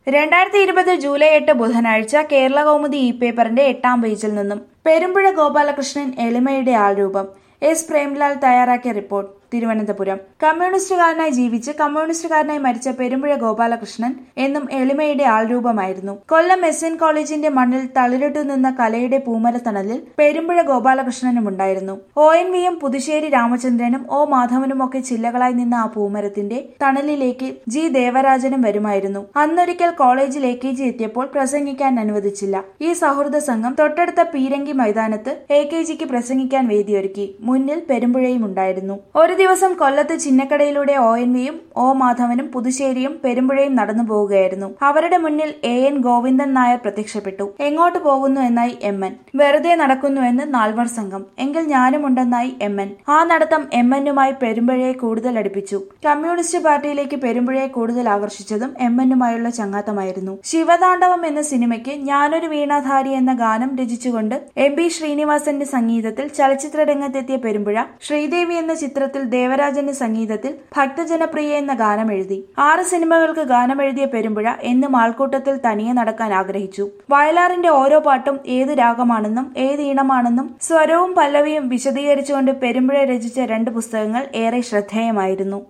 രണ്ടായിരത്തി ഇരുപത് ജൂലൈ എട്ട് ബുധനാഴ്ച കേരള കൗമുദി ഇ പേപ്പറിന്റെ എട്ടാം പേജിൽ നിന്നും പെരുമ്പുഴ ഗോപാലകൃഷ്ണൻ എളിമയുടെ ആൾരൂപം എസ് പ്രേംലാൽ തയ്യാറാക്കിയ റിപ്പോർട്ട് തിരുവനന്തപുരം കമ്മ്യൂണിസ്റ്റുകാരനായി ജീവിച്ച് കമ്മ്യൂണിസ്റ്റുകാരനായി മരിച്ച പെരുമ്പുഴ ഗോപാലകൃഷ്ണൻ എന്നും എളിമയുടെ ആൾരൂപമായിരുന്നു കൊല്ലം എസ് എൻ കോളേജിന്റെ മണ്ണിൽ തളിരിട്ടു നിന്ന കലയുടെ പൂമരത്തണലിൽ പെരുമ്പുഴ ഗോപാലകൃഷ്ണനും ഉണ്ടായിരുന്നു ഒ എൻ വിയും പുതുശ്ശേരി രാമചന്ദ്രനും ഒ മാധവനുമൊക്കെ ചില്ലകളായി നിന്ന ആ പൂമരത്തിന്റെ തണലിലേക്ക് ജി ദേവരാജനും വരുമായിരുന്നു അന്നൊരിക്കൽ കോളേജിൽ എ കെ ജി എത്തിയപ്പോൾ പ്രസംഗിക്കാൻ അനുവദിച്ചില്ല ഈ സൗഹൃദ സംഘം തൊട്ടടുത്ത പീരങ്കി മൈതാനത്ത് എ കെ ജിക്ക് പ്രസംഗിക്കാൻ വേദിയൊരുക്കി മുന്നിൽ പെരുമ്പുഴയും ഉണ്ടായിരുന്നു ഒരു ദിവസം കൊല്ലത്ത് ചിന്നക്കടയിലൂടെ ഒ എൻ വിയും ഒ മാധവനും പുതുശ്ശേരിയും പെരുമ്പുഴയും നടന്നു പോവുകയായിരുന്നു അവരുടെ മുന്നിൽ എ എൻ ഗോവിന്ദൻ നായർ പ്രത്യക്ഷപ്പെട്ടു എങ്ങോട്ട് പോകുന്നു എന്നായി എം എൻ വെറുതെ നടക്കുന്നുവെന്ന് നാൽവർ സംഘം എങ്കിൽ ഞാനും ഉണ്ടെന്നായി എം എൻ ആ നടത്തം എം എന്നുമായി പെരുമ്പുഴയെ കൂടുതൽ അടുപ്പിച്ചു കമ്മ്യൂണിസ്റ്റ് പാർട്ടിയിലേക്ക് പെരുമ്പുഴയെ കൂടുതൽ ആകർഷിച്ചതും എം എന്നുമായുള്ള ചങ്ങാത്തമായിരുന്നു ശിവതാണ്ഡവം എന്ന സിനിമയ്ക്ക് ഞാനൊരു വീണാധാരി എന്ന ഗാനം രചിച്ചുകൊണ്ട് എം പി ശ്രീനിവാസന്റെ സംഗീതത്തിൽ ചലച്ചിത്ര രംഗത്തെത്തിയ പെരുമ്പുഴ ശ്രീദേവി എന്ന ചിത്രത്തിൽ ദേവരാജന്റെ സംഗീതത്തിൽ ഭക്തജനപ്രിയ എന്ന ഗാനം എഴുതി ആറ് സിനിമകൾക്ക് ഗാനം എഴുതിയ പെരുമ്പുഴ എന്നും ആൾക്കൂട്ടത്തിൽ തനിയെ നടക്കാൻ ആഗ്രഹിച്ചു വയലാറിന്റെ ഓരോ പാട്ടും ഏത് രാഗമാണെന്നും ഏത് ഈണമാണെന്നും സ്വരവും പല്ലവിയും വിശദീകരിച്ചുകൊണ്ട് പെരുമ്പുഴ രചിച്ച രണ്ട് പുസ്തകങ്ങൾ ഏറെ ശ്രദ്ധേയമായിരുന്നു